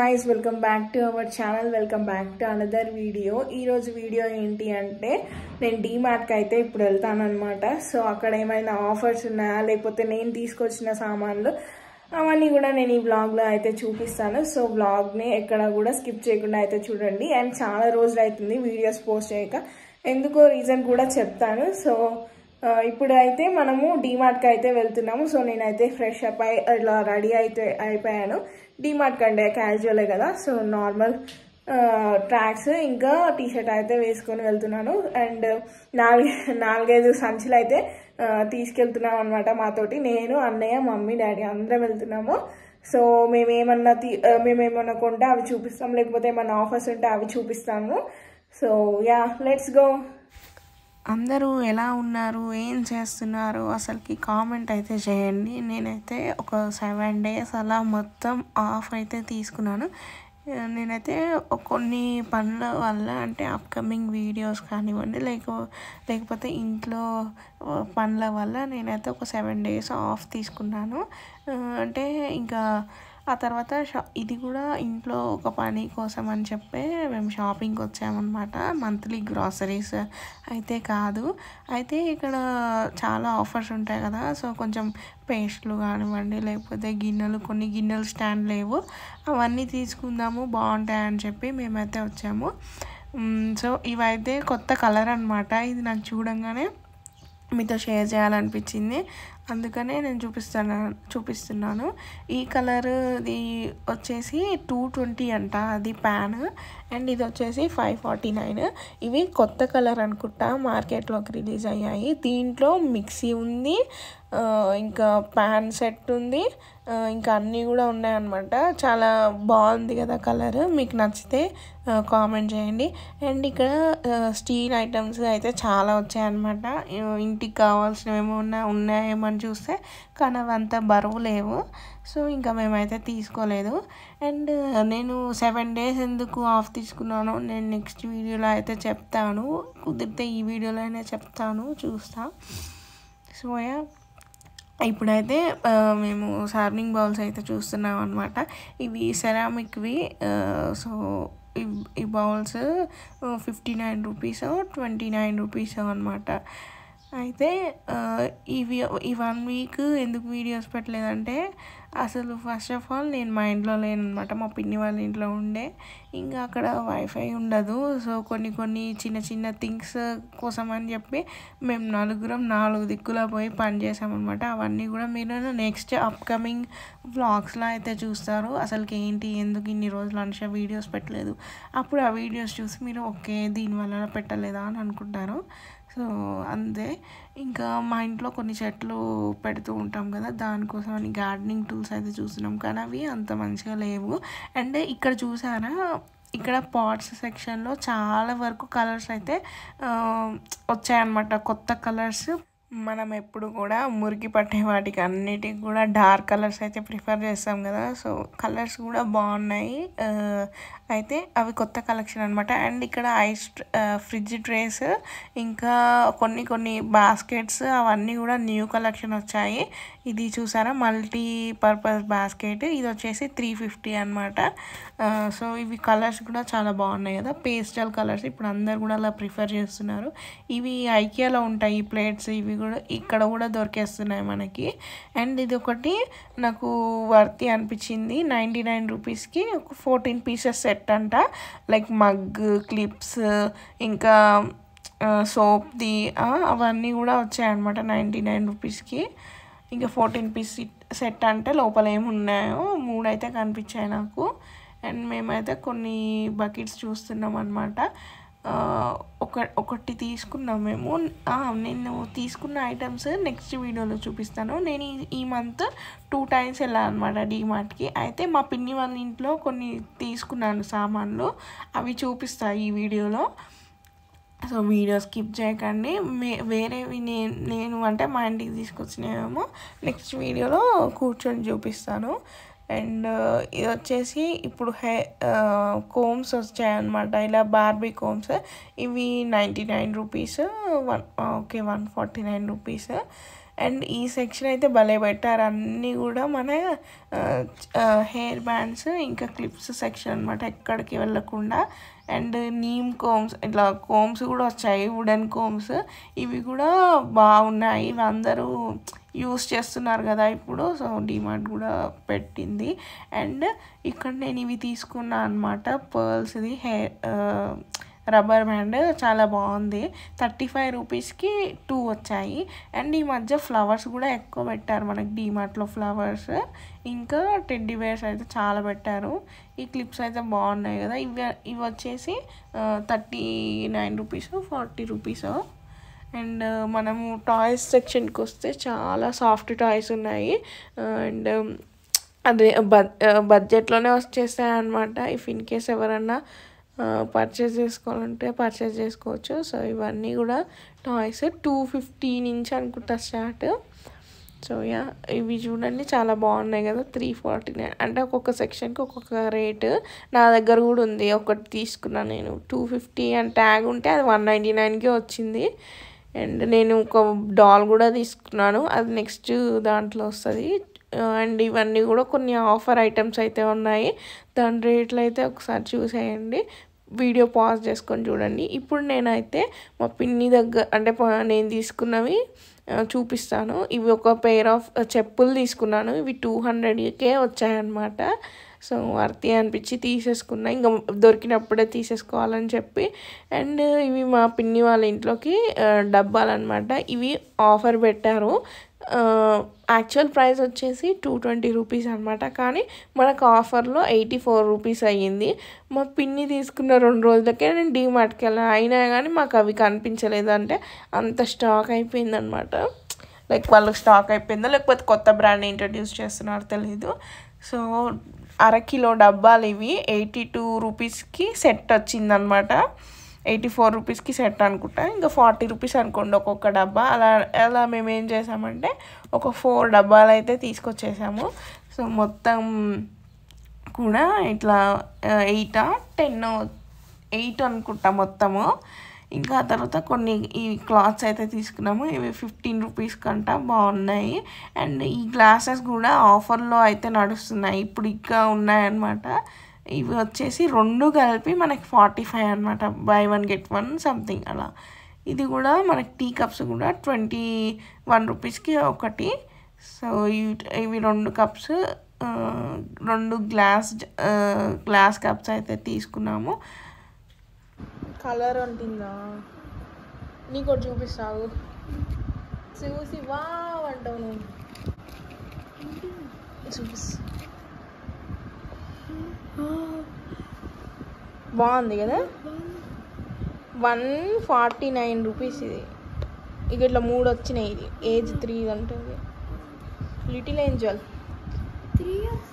guys welcome back to our channel welcome back to another video ఈరోజు video ఏంటి అంటే నేను డీమార్ట్కి అయితే ఇప్పుడు వెళ్తానమాట సో అక్కడ ఏమైనా ఆఫర్స్ ఉన్నాయా లేకపోతే నేను తీసుకొచ్చిన సామాన్లు అవన్నీ కూడా నేను ఈ వ్లాగ్లో అయితే చూపిస్తాను సో వ్లాగ్ని ఎక్కడ కూడా స్కిప్ చేయకుండా అయితే చూడండి అండ్ చాలా రోజులు అవుతుంది వీడియోస్ పోస్ట్ చేయక ఎందుకో రీజన్ కూడా చెప్తాను సో ఆ, ఇప్పుడు అయితే మనము డీమార్ట్కి అయితే వెళ్తున్నాము సో నేనైతే ఫ్రెష్ అప్ అయి ఇట్లా రెడీ అయితే అయిపోయాను డీమార్ట్ కంటే క్యాజువలే కదా సో నార్మల్ ట్రాక్స్ ఇంకా టీ షర్ట్ అయితే వేసుకొని వెళ్తున్నాను అండ్ నాలుగు నాలుగైదు సంచులు అయితే ఆ, తీసుకెళ్తున్నాం అనమాట మాతోటి నేను అన్నయ్య మమ్మీ డాడీ అందరం వెళ్తున్నాము సో మేమేమన్నా తీ ఆ, మేమేమన్నా కొంటే అవి చూపిస్తాం లేకపోతే ఏమన్నా ఆఫర్స్ ఉంటే అవి చూపిస్తాము సో యా లెట్స్ గో అందరూ ఎలా ఉన్నారు ఏం చేస్తున్నారు అసలుకి కామెంట్ అయితే చేయండి నేనైతే ఒక సెవెన్ డేస్ అలా మొత్తం ఆఫ్ అయితే తీసుకున్నాను ఆ, నేనైతే కొన్ని పనుల వల్ల అంటే అప్కమింగ్ వీడియోస్ కానివ్వండి లేక లేకపోతే ఇంట్లో ఆ, పనుల వల్ల నేనైతే ఒక సెవెన్ డేస్ ఆఫ్ తీసుకున్నాను ఆ, అంటే ఇంకా ఆ తర్వాత షా ఇది కూడా ఇంట్లో ఒక పని కోసం అని చెప్పి మేము షాపింగ్కి వచ్చామన్నమాట మంత్లీ గ్రాసరీస్ అయితే కాదు అయితే ఇక్కడ చాలా ఆఫర్స్ ఉంటాయి కదా సో కొంచెం పేస్ట్లు కానివ్వండి లేకపోతే గిన్నెలు కొన్ని గిన్నెలు స్టాండ్ లేవు అవన్నీ తీసుకుందాము బాగుంటాయని చెప్పి మేమైతే వచ్చాము మ్, సో ఇవైతే కొత్త కలర్ అనమాట ఇది నాకు చూడంగానే మీతో షేర్ చేయాలనిపించింది అందుకనే నేను చూపిస్తాను చూపిస్తున్నాను ఈ కలర్ ఇది వచ్చేసి టూ ట్వంటీ అంట అది ప్యాన్ అండ్ ఇది వచ్చేసి ఫైవ్ ఫార్టీ నైన్ ఇవి కొత్త కలర్ అనుకుంటా మార్కెట్లోకి రిలీజ్ అయ్యాయి దీంట్లో మిక్సీ ఉంది ఆ, ఇంకా ప్యాన్ సెట్ ఉంది ఆ, ఇంకా అన్నీ కూడా ఉన్నాయన్నమాట చాలా బాగుంది కదా కలర్ మీకు నచ్చితే కామెంట్ చేయండి అండ్ ఇక్కడ స్టీల్ ఐటమ్స్ అయితే చాలా వచ్చాయన్నమాట ఇ- ఇంటికి కావాల్సినవి ఏమన్నా ఉన్నాయేమో అని చూస్తే కానీ అవి అంత బరువు లేవు సో ఇంకా మేమైతే తీసుకోలేదు అండ్ నేను సెవెన్ డేస్ ఎందుకు ఆఫ్ తీసుకున్నానో నేను నెక్స్ట్ వీడియోలో అయితే చెప్తాను కుదిరితే ఈ వీడియోలో అయినా చెప్తాను చూస్తా సో యా ఇప్పుడైతే ఆ, మేము సర్వింగ్ బౌల్స్ అయితే చూస్తున్నాం అనమాట ఇవి సెరామిక్వి సో ఈ- ఈ bowls fifty nine rupees twenty nine rupees అనమాట అయితే ఆ, ఇవి ఈ వన్ వీక్ ఎందుకు వీడియోస్ పెట్టలేదంటే అసలు ఫస్ట్ ఆఫ్ ఆల్ నేను మా ఇంట్లో లేనమాట మా పిన్ని వాళ్ళ ఇంట్లో ఉండే ఇంకా అక్కడ వైఫై ఉండదు సో కొన్ని కొన్ని చిన్న చిన్న థింగ్స్ కోసం అని చెప్పి మేము నలుగురం నాలుగు దిక్కులా పోయి పని చేసామన్నమాట అవన్నీ కూడా మీరు నెక్స్ట్ అప్కమింగ్ వ్లాగ్స్లో అయితే చూస్తారు అసలుకి ఏంటి ఎందుకు ఇన్ని రోజులు అనుష వీడియోస్ పెట్టలేదు అప్పుడు ఆ వీడియోస్ చూసి మీరు ఓకే దీనివల్ల పెట్టలేదా అని అనుకుంటారు సో అంతే ఇంకా మా ఇంట్లో కొన్ని చెట్లు పెడుతూ ఉంటాం కదా దానికోసం అని గార్డెనింగ్ టూల్స్ అయితే చూస్తున్నాం కానీ అవి అంత మంచిగా లేవు అండ్ ఇక్కడ చూసారా ఇక్కడ పాట్స్ సెక్షన్లో చాలా వరకు కలర్స్ అయితే ఆ, వచ్చాయన్నమాట కొత్త కలర్స్ మనం ఎప్పుడు కూడా మురికి పట్టే వాటికి అన్నిటికి కూడా డార్క్ కలర్స్ అయితే ప్రిఫర్ చేస్తాం కదా సో కలర్స్ కూడా బాగున్నాయి ఆ, అయితే అవి కొత్త కలెక్షన్ అనమాట అండ్ ఇక్కడ ఐస్ ఫ్రిడ్జ్ ట్రేస్ ఇంకా కొన్ని కొన్ని బాస్కెట్స్ అవన్నీ కూడా న్యూ కలెక్షన్ వచ్చాయి ఇది చూసారా మల్టీ పర్పస్ బాస్కెట్ ఇది వచ్చేసి త్రీ ఫిఫ్టీ అనమాట సో ఇవి కలర్స్ కూడా చాలా బాగున్నాయి కదా పేస్టల్ కలర్స్ ఇప్పుడు అందరు కూడా అలా ప్రిఫర్ చేస్తున్నారు ఇవి ఐకియాలో ఉంటాయి ఈ ప్లేట్స్ ఇవి కూడా ఇక్కడ కూడా దొరికేస్తున్నాయి మనకి అండ్ ఇది ఒకటి నాకు వర్తి అనిపించింది నైంటీ నైన్ రూపీస్కి ఒక ఫోర్టీన్ పీసెస్ సెట్ అంట లైక్ మగ్ క్లిప్స్ ఇంకా సోప్ది అవన్నీ కూడా వచ్చాయన్నమాట నైంటీ నైన్ రూపీస్కి ఇంకా ఫోర్టీన్ పీస్ సెట్ అంటే లోపల ఏమి ఉన్నాయో మూడు అయితే కనిపించాయి నాకు అండ్ మేమైతే కొన్ని బకెట్స్ చూస్తున్నాం అనమాట ఒక ఒకటి తీసుకున్నాం మేము ఆ, నేను తీసుకున్న ఐటమ్స్ నెక్స్ట్ వీడియోలో చూపిస్తాను నేను ఈ- ఈ మంత్ టూ టైమ్స్ వెళ్ళాను అనమాట డీమార్ట్కి అయితే మా పిన్ని వాళ్ళ ఇంట్లో కొన్ని తీసుకున్నాను సామాన్లు అవి చూపిస్తా ఈ వీడియోలో సో వీడియో స్కిప్ చేయకండి మే వేరేవి నేను నేను అంటే మా ఇంటికి తీసుకొచ్చినేమో నెక్స్ట్ వీడియోలో కూర్చొని చూపిస్తాను అండ్ ఇది వచ్చేసి ఇప్పుడు హే కోమ్స్ వచ్చాయన్నమాట ఇలా బార్బీ కోమ్స్ ఇవి ninety nine rupees one okay one forty nine rupees and ఈ సెక్షన్ అయితే భలే పెట్టారు అన్నీ కూడా మన హెయిర్ బ్యాండ్స్ ఇంకా క్లిప్స్ సెక్షన్ అనమాట ఎక్కడికి వెళ్ళకుండా అండ్ నీమ్ కోమ్స్ ఇట్లా కోమ్స్ కూడా వచ్చాయి వుడెన్ కోమ్స్ ఇవి కూడా బాగున్నాయి ఇవి అందరూ యూస్ చేస్తున్నారు కదా ఇప్పుడు సో డిమార్ట్ కూడా పెట్టింది అండ్ ఇక్కడ నేను ఇవి తీసుకున్నా అనమాట పర్ల్స్ది హెయిర్ రబ్బర్ బ్యాండ్ చాలా బాగుంది థర్టీ ఫైవ్ రూపీస్కి టూ వచ్చాయి అండ్ ఈ మధ్య ఫ్లవర్స్ కూడా ఎక్కువ పెట్టారు మనకి డీమార్ట్లో ఫ్లవర్స్ ఇంకా టెడ్డీ బేర్స్ అయితే చాలా పెట్టారు ఈ క్లిప్స్ అయితే బాగున్నాయి కదా ఇవి ఇవి వచ్చేసి thirty nine rupees forty rupees and మనము టాయ్స్ సెక్షన్కి వస్తే చాలా సాఫ్ట్ టాయ్స్ ఉన్నాయి అండ్ అదే బడ్జెట్లోనే వచ్చేస్తాయి అనమాట ఇఫ్ ఇన్ కేస్ ఎవరన్నా పర్చేస్ చేసుకోవాలంటే పర్చేస్ చేసుకోవచ్చు సో ఇవన్నీ కూడా టాయ్స్ టూ ఫిఫ్టీ నుంచి అనుకుంటా స్టార్ట్ సో యా ఇవి చూడండి చాలా బాగున్నాయి కదా త్రీ ఫార్టీ నైన్ అంటే ఒక్కొక్క సెక్షన్కి ఒక్కొక్క రేటు నా దగ్గర కూడా ఉంది ఒకటి తీసుకున్నాను నేను టూ ఫిఫ్టీ అని ట్యాగ్ ఉంటే అది వన్ నైంటీ నైన్కి వచ్చింది అండ్ నేను ఒక డాల్ కూడా తీసుకున్నాను అది నెక్స్ట్ దాంట్లో వస్తుంది అండ్ ఇవన్నీ కూడా కొన్ని ఆఫర్ ఐటమ్స్ అయితే ఉన్నాయి దాని రేట్లు అయితే ఒకసారి చూసేయండి వీడియో పాజ్ చేసుకొని చూడండి ఇప్పుడు నేనైతే మా పిన్ని దగ్గర అంటే నేను తీసుకున్నవి చూపిస్తాను ఇవి ఒక పెయిర్ ఆఫ్ చెప్పులు తీసుకున్నాను ఇవి టూ హండ్రెడ్కే వచ్చాయన్నమాట సో వర్తి అనిపించి తీసేసుకున్నా ఇంకా దొరికినప్పుడే తీసేసుకోవాలని చెప్పి అండ్ ఇవి మా పిన్ని వాళ్ళ ఇంట్లోకి డబ్బాలన్నమాట ఇవి ఆఫర్ పెట్టారు యాక్చువల్ ప్రైస్ వచ్చేసి టూ ట్వంటీ రూపీస్ అనమాట కానీ మనకు ఆఫర్లో ఎయిటీ ఫోర్ రూపీస్ అయ్యింది మా పిన్ని తీసుకున్న రెండు రోజులకే నేను డీమార్ట్కి వెళ్ళాను అయినా కానీ మాకు అవి కనిపించలేదు అంటే అంత స్టాక్ అయిపోయిందనమాట లైక్ వాళ్ళకి స్టాక్ అయిపోయిందో లేకపోతే కొత్త బ్రాండ్ ఇంట్రడ్యూస్ చేస్తున్నారో తెలీదు సో అరకిలో డబ్బాలు ఇవి ఎయిటీ టూ రూపీస్కి సెట్ వచ్చిందనమాట ఎయిటీ ఫోర్ రూపీస్కి సెట్ అనుకుంటా ఇంకా ఫార్టీ రూపీస్ అనుకోండి ఒక్కొక్క డబ్బా అలా అలా మేము ఏం చేసామంటే ఒక ఫోర్ డబ్బాలు అయితే తీసుకొచ్చేసాము సో మొత్తం కూడా ఇట్లా ఎయిట్ టెన్ ఎయిట్ అనుకుంటా మొత్తము ఇంకా తర్వాత కొన్ని ఈ క్లాత్స్ అయితే తీసుకున్నాము ఇవి ఫిఫ్టీన్ రూపీస్ కంట బాగున్నాయి అండ్ ఈ గ్లాసెస్ కూడా ఆఫర్లో అయితే నడుస్తున్నాయి ఇప్పుడు ఇంకా ఉన్నాయన్నమాట ఇవి వచ్చేసి రెండు కలిపి మనకి ఫార్టీ ఫైవ్ అనమాట buy one get one something అలా ఇది కూడా మనకి టీ కప్స్ కూడా ట్వంటీ వన్ రూపీస్కి ఒకటి సో ఇవి రెండు కప్స్ రెండు గ్లాస్ గ్లాస్ కప్స్ అయితే తీసుకున్నాము కలర్ ఉంటుందా నీకు ఒకటి చూపిస్తావు చూసి వా అంటావు నువ్వు చూపిస్తా బాగుంది కదా వన్ ఫార్టీ నైన్ రూపీస్ ఇది ఇక ఇట్లా మూడు వచ్చినాయి ఇది ఏజ్ త్రీ ఉంటుంది లిటిల్ ఏంజల్ త్రీ ఇయర్స్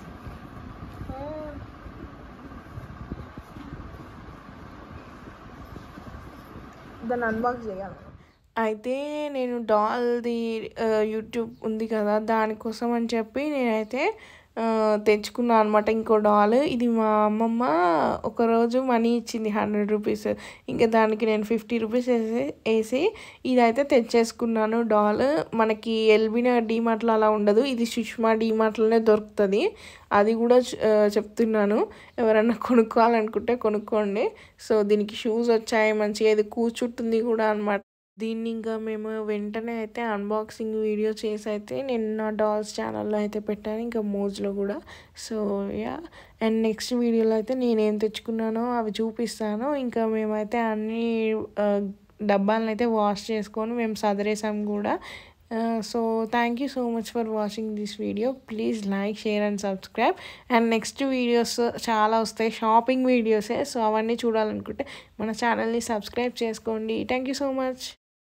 దాన్ని అన్బాక్స్ చేయాలి అయితే నేను డాల్ది యూట్యూబ్ ఉంది కదా దానికోసం అని చెప్పి నేనైతే తెచ్చుకున్నాను అనమాట ఇంకో డాల్ ఇది మా అమ్మమ్మ ఒకరోజు మనీ ఇచ్చింది హండ్రెడ్ రూపీస్ ఇంకా దానికి నేను ఫిఫ్టీ రూపీస్ వేసి వేసి ఇదైతే తెచ్చేసుకున్నాను డాల్ మనకి ఎల్బిన డీమార్ట్లో అలా ఉండదు ఇది సుష్మా డీమార్ట్లోనే దొరుకుతుంది అది కూడా చెప్తున్నాను ఎవరైనా కొనుక్కోవాలనుకుంటే కొనుక్కోండి సో దీనికి షూస్ వచ్చాయి మంచిగా ఇది కూర్చుంటుంది కూడా అనమాట దీన్ని ఇంకా మేము వెంటనే అయితే అన్బాక్సింగ్ వీడియో చేసి అయితే నేను నా డాల్స్ ఛానల్లో అయితే పెట్టాను ఇంకా మోజ్లో కూడా సో యా అండ్ నెక్స్ట్ వీడియోలో అయితే నేనేం తెచ్చుకున్నానో అవి చూపిస్తాను ఇంకా మేమైతే అన్ని డబ్బాలను అయితే వాష్ చేసుకొని మేము సదరేసాం కూడా so thank you so much for watching this video please like share and subscribe and next videos చాలా వస్తాయి షాపింగ్ వీడియోసే సో అవన్నీ చూడాలనుకుంటే మన ఛానల్ని సబ్స్క్రైబ్ చేసుకోండి థ్యాంక్ యూ సో మచ్